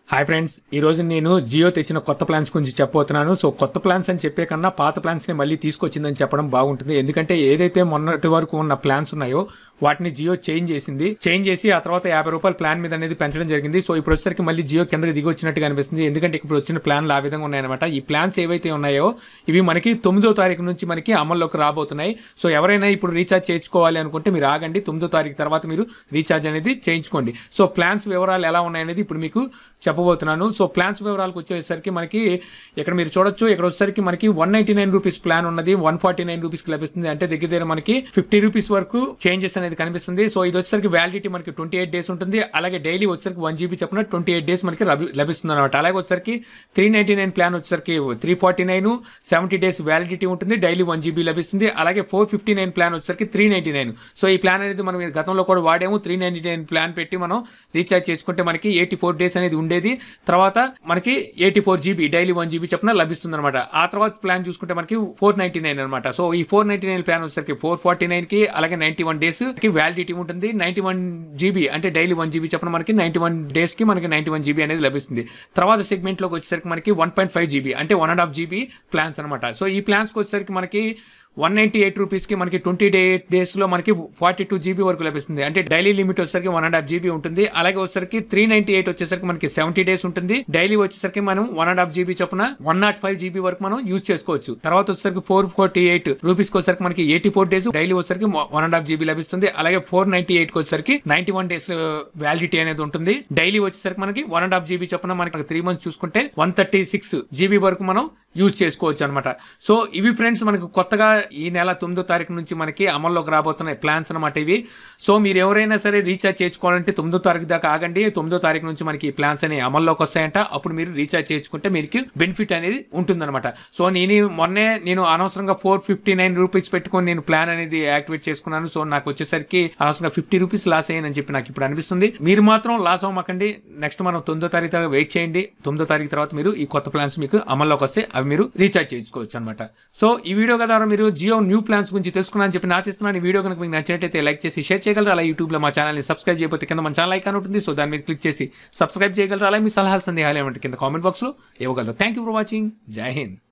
hi friends ఈ రోజు నేను జియో తెచ్చిన కొత్త ప్లాన్స్ గురించి చెప్పబోతున్నాను సో కొత్త ప్లాన్స్ అని చెప్పే కన్నా పాత ప్లాన్స్ ని మళ్ళీ తీసుకొచ్చిందని చెప్పడం బాగుంటుంది ఎందుకంటే ఏదైతే మొన్నటి వరకు ఉన్న ప్లాన్స్ ఉన్నాయో వాటిని జియో చేంజ్ చేసింది చేంజ్ చేసి ఆ తర్వాత యాభై రూపాయల ప్లాన్ మీద అనేది పెంచడం జరిగింది సో ఇప్పుడు వచ్చేసరికి మళ్ళీ జియో కిందకి దిగి వచ్చినట్టుగా అనిపిస్తుంది ఎందుకంటే ఇప్పుడు వచ్చిన ప్లాన్లు ఆ విధంగా ఉన్నాయన్నమాట ఈ ప్లాన్స్ ఏవైతే ఉన్నాయో ఇవి మనకి తొమ్మిదో తారీఖు నుంచి మనకి అమల్లోకి రాబోతున్నాయి సో ఎవరైనా ఇప్పుడు రీఛార్జ్ చేయించుకోవాలి అనుకుంటే మీరు ఆగండి తొమ్మిదో తారీఖు తర్వాత మీరు రీఛార్జ్ అనేది చేయించుకోండి సో ప్లాన్స్ వివరాలు ఎలా ఉన్నాయనేది ఇప్పుడు మీకు చెప్పబోతున్నాను సో ప్లాన్స్ వివరాలకు వచ్చేసరికి మనకి ఇక్కడ మీరు చూడొచ్చు ఇక్కడ వచ్చేసరికి మనకి one ninety nine rupees plan ఉన్నది వన్ ఫార్టీ నైన్ రూపీస్ కి లభిస్తుంది అంటే దగ్గర దగ్గర మనకి ఫిఫ్టీ రూపీస్ వరకు చేంజెస్ అనేది కనిపిస్తుంది సో ఇది వచ్చేసరికి వ్యాలిడిటీ మనకి ట్వంటీ ఎయిట్ డేస్ ఉంటుంది అలాగే డైలీ వచ్చేసరికి వన్ జీబీ చెప్పిన ట్వంటీ ఎయిట్ డేస్ మనకి లభి- లభిస్తుంది అనమాట అలాగే వచ్చేసరికి త్రీ నైన్టీ నైన్ ప్లాన్ వచ్చేసరికి three forty nine seventy days validity ఉంటుంది డైలీ వన్ జీబీ లభిస్తుంది అలాగే ఫోర్ ఫిఫ్టీ నైన్ ప్లాన్ వచ్చేసరికి త్రీ నైన్టీ నైన్ సో ఈ ప్లాన్ అనేది మనం గతంలో కూడా వాడాము త్రీ నైన్టీ నైన్ ప్లాన్ పెట్టి మనం రీఛార్జ్ చేసుకుంటే మనకి ఎయిటీ ఫోర్ డేస్ అనేది ఉండేది తర్వాత మనకి eighty four GB daily one GB చెప్పిన లభిస్తుంది అనమాట ఆ తర్వాత ప్లాన్ చూసుకుంటే మనకి ఫోర్ నైన్టీ నైన్ అనమాట సో ఈ ఫోర్ నైన్టీ నైన్ ప్లాన్ వచ్చేసరికి ఫోర్ ఫార్టీ నైన్ కి అలాగే నైన్టీ వన్ డేస్ కి వ్యాలిడిటీ ఉంటుంది నైన్టీ వన్ జీబీ అంటే డైలీ వన్ జీబీ చెప్పిన మనకి నైన్టీ వన్ డేస్ కి మనకి నైన్టీ వన్ జీబీ అనేది లభిస్తుంది తర్వాత సెగ్మెంట్ లోకి వచ్చేసరికి మనకి వన్ పాయింట్ ఫైవ్ జీబీ అంటే one and half GB plans అనమాట సో ఈ ప్లాన్స్ కి వచ్చేసరికి మనకి వన్ నైన్టీ ఎయిట్ రూపీస్కి మనకి ట్వంటీ డే డేస్లో మనకి ఫార్టీ టూ జీబీ వరకు లభిస్తుంది అంటే డైలీ లిమిట్ వచ్చేసరికి వన్ అండ్ హాఫ్ జీబీ ఉంటుంది అలాగే వచ్చేసరికి త్రీ నైన్టీ ఎయిట్ వచ్చేసరికి మనకి సెవెంటీ డేస్ ఉంటుంది డైలీ వచ్చేసరికి మనం వన్ అండ్ హాఫ్ జీబీ చొప్పున వన్ నాట్ ఫైవ్ జీబీ వరకు మనం యూజ్ చేసుకోవచ్చు తర్వాత వచ్చేసరికి ఫోర్ ఫార్టీ ఎయిట్ రూపీస్కి వచ్చేసరికి మనకి ఎయిటీ ఫోర్ డేస్ డైలీ వచ్చేసరికి వన్ అండ్ హాఫ్ జీబీ లభిస్తుంది అలాగే ఫోర్ నైన్టీ ఎయిట్ వచ్చేసరికి నైన్టీ వన్ డేస్ వ్యాలిడిటీ అనేది ఉంటుంది డైలీ వచ్చేసరికి మనకి వన్ అండ్ హాఫ్ జీబీ చొప్పున మనకి త్రీ మంత్స్ చూసుకుంటే వన్ థర్టీ సిక్స్ జీబీ వరకు మనం యూజ్ చేసుకోవచ్చు అనమాట సో ఇవి ఫ్రెండ్స్ మనకు కొత్తగా ఈ నెల తొమ్మిదో తారీఖు నుంచి మనకి అమల్లోకి రాబోతున్నాయి ప్లాన్స్ అనమాట ఇవి సో మీరు ఎవరైనా సరే రీఛార్జ్ చేసుకోవాలంటే తొమ్మిదో తారీఖు దాకా ఆగండి తొమ్మిదో తారీఖు నుంచి మనకి ఈ ప్లాన్స్ అనేవి అమల్లోకి వస్తాయంట అప్పుడు మీరు రీఛార్జ్ చేసుకుంటే మీకు బెనిఫిట్ అనేది ఉంటుందన్నమాట సో నేను మొన్నే నేను అనవసరంగా ఫోర్ ఫిఫ్టీ నైన్ రూపీస్ పెట్టుకొని నేను ప్లాన్ అనేది యాక్టివేట్ చేసుకున్నాను సో నాకు వచ్చేసరికి అనవసరంగా ఫిఫ్టీ రూపీస్ లాస్ అయ్యానని చెప్పి నాకు ఇప్పుడు అనిపిస్తుంది మీరు మాత్రం లాస్ అవ్వమాకండి నెక్స్ట్ మనం తొమ్మిదో తారీఖు దాకా వెయిట్ చేయండి తొమ్మిదో తారీఖు తర్వాత మీరు ఈ కొత్త ప్లాన్స్ మీకు అమల్లోకి వస్తే అవి మీరు రీఛార్జ్ చేసుకోవచ్చు అనమాట సో ఈ వీడియో ద్వారా మీరు జియో న్యూ ప్లాన్స్ గురించి తెలుసుకున్నాను చెప్పి ఆశిస్తున్నాను ఈ వీడియో కనుక మీకు నచ్చినట్టయితే లైక్ చేసి షేర్ చేయగలరు అలా యూట్యూబ్ లో మా ఛానల్ని సబ్స్క్రైబ్ చేయకపోతే కింద మన ఛానల్ ఐకాన్ ఉంటుంది సో దాని మీద క్లిక్ చేసి సబ్స్క్రైబ్ చేయగలరు అలాగే మీ సలహాలు సందేహాలు ఏమంటే కింద కామెంట్ బాక్స్ లో ఇవ్వగలరు థ్యాంక్ యూ ఫర్ వాచింగ్ జై హింద్